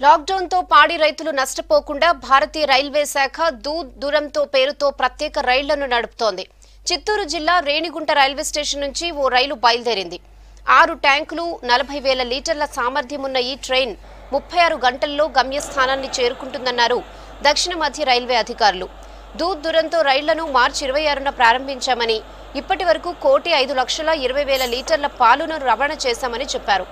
లాక్డౌన్తో పాడి రైతులు నష్టపోకుండా భారతీయ రైల్వే శాఖ దూద్ దురంతో పేరుతో ప్రత్యేక రైళ్లను నడుపుతోంది చిత్తూరు జిల్లా రేణిగుంట రైల్వే స్టేషన్ నుంచి ఓ రైలు బయలుదేరింది ఆరు ట్యాంకులు నలభై వేల లీటర్ల సామర్థ్యమున్న ఈ ట్రైన్ ముప్పై ఆరు గంటల్లో గమ్యస్థానాన్ని చేరుకుంటుందన్నారు దక్షిణ మధ్య రైల్వే అధికారులు దూద్ దురంతో రైళ్లను మార్చి ఇరవై ఆరున ప్రారంభించామని ఇప్పటి వరకు కోటి ఐదు లక్షల ఇరవై వేల లీటర్ల పాలును రవాణా చేశామని చెప్పారు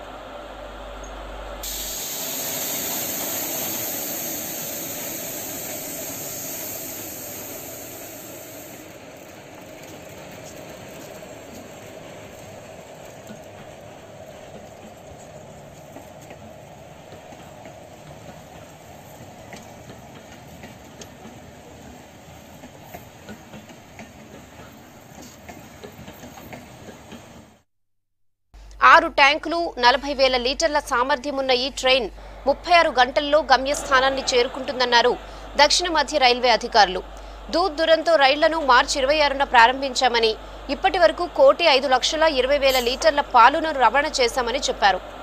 ఆరు ట్యాంకులు నలభై వేల లీటర్ల సామర్థ్యమున్న ఈ ట్రైన్ ముప్పై ఆరు గంటల్లో గమ్యస్థానాన్ని చేరుకుంటుందన్నారు దక్షిణ మధ్య రైల్వే అధికారులు దూద్ దురంతో రైళ్లను మార్చి ఇరవై ఆరున ప్రారంభించామని ఇప్పటి వరకు కోటి ఐదు లక్షల ఇరవై వేల లీటర్ల పాలును రవాణా చేశామని చెప్పారు